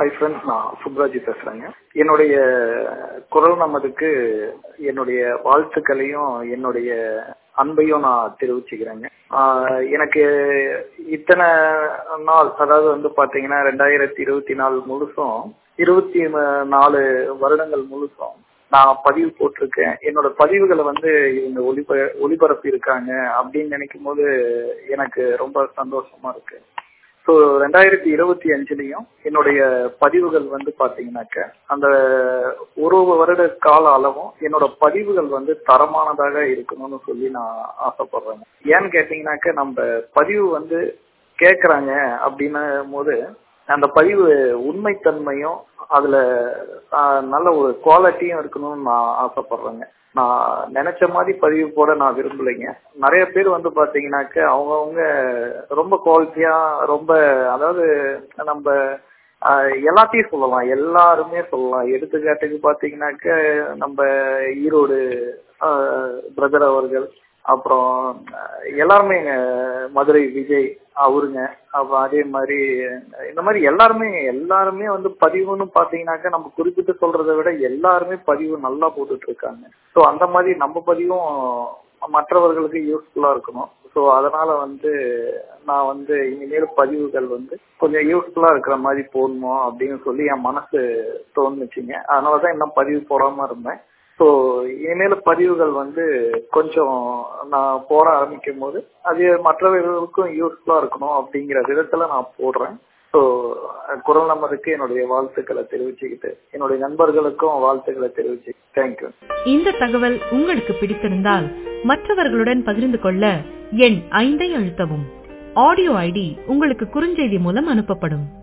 hi friends நான் சுப்ராஜி பேசுறேங்க என்னுடைய குரல் நமதுக்கு என்னுடைய வாழ்த்துக்களையும் என்னுடைய அன்பையும் நான் தெரிவிச்சுக்கிறேங்க ஆஹ் எனக்கு இத்தனை நாள் அதாவது வந்து பாத்தீங்கன்னா ரெண்டாயிரத்தி இருபத்தி நாலு முழுசும் இருபத்தி நாலு வருடங்கள் முழுசும் நான் பதிவு போட்டிருக்கேன் என்னோட பதிவுகளை வந்து இவங்க ஒளிப ஒளிபரப்பி இருக்காங்க அப்படின்னு நினைக்கும் போது எனக்கு ரொம்ப சந்தோஷமா இருக்கு ஸோ ரெண்டாயிரத்தி இருபத்தி அஞ்சுலயும் என்னுடைய பதிவுகள் வந்து பாத்தீங்கன்னாக்க அந்த ஒரு வருட கால அளவும் என்னோட பதிவுகள் வந்து தரமானதாக இருக்கணும்னு சொல்லி நான் ஆசைப்படுறேன் ஏன்னு கேட்டீங்கன்னாக்க நம்ம பதிவு வந்து கேட்கறாங்க அப்படின்னும் போது அந்த பதிவு உண்மைத்தன்மையும் அதுல நல்ல ஒரு குவாலிட்டியும் இருக்கணும்னு நான் ஆசைப்படுறேங்க நான் நினைச்ச மாதிரி பதிவு போட நான் விரும்பலைங்க நிறைய பேர் வந்து பாத்தீங்கன்னாக்க அவங்கவுங்க ரொம்ப குவாலிட்டியா ரொம்ப அதாவது நம்ம எல்லாத்தையும் சொல்லலாம் எல்லாருமே சொல்லலாம் எடுத்துக்காட்டுக்கு பாத்தீங்கன்னாக்க நம்ம ஈரோடு பிரதர் அவர்கள் அப்புறம் எல்லாருமே மதுரை விஜய் அவருங்க அப்புறம் அதே மாதிரி இந்த மாதிரி எல்லாருமே எல்லாருமே வந்து பதிவுன்னு பாத்தீங்கன்னாக்கா நம்ம குறிப்பிட்டு சொல்றதை விட எல்லாருமே பதிவு நல்லா போட்டுட்டு இருக்காங்க ஸோ அந்த மாதிரி நம்ம பதிவும் மற்றவர்களுக்கு யூஸ்ஃபுல்லா இருக்கணும் ஸோ அதனால வந்து நான் வந்து இனிமேல் பதிவுகள் வந்து கொஞ்சம் யூஸ்ஃபுல்லா இருக்கிற மாதிரி போடணும் அப்படின்னு சொல்லி என் மனசு தோணுச்சுங்க அதனாலதான் இன்னும் பதிவு போடாம இருந்தேன் ஸோ இனிமேல் பதிவுகள் வந்து கொஞ்சம் நான் போட ஆரம்பிக்கும் போது அது மற்றவர்களுக்கும் யூஸ்ஃபுல்லா இருக்கணும் அப்படிங்கிற விதத்துல நான் போடுறேன் ஸோ குரல் நம்பருக்கு என்னுடைய வாழ்த்துக்களை தெரிவிச்சுக்கிட்டு என்னுடைய நண்பர்களுக்கும் வாழ்த்துக்களை தெரிவிச்சு தேங்க்யூ இந்த தகவல் உங்களுக்கு பிடித்திருந்தால் மற்றவர்களுடன் பகிர்ந்து கொள்ள எண் ஐந்தை அழுத்தவும் ஆடியோ ஐடி உங்களுக்கு குறுஞ்செய்தி மூலம் அனுப்பப்படும்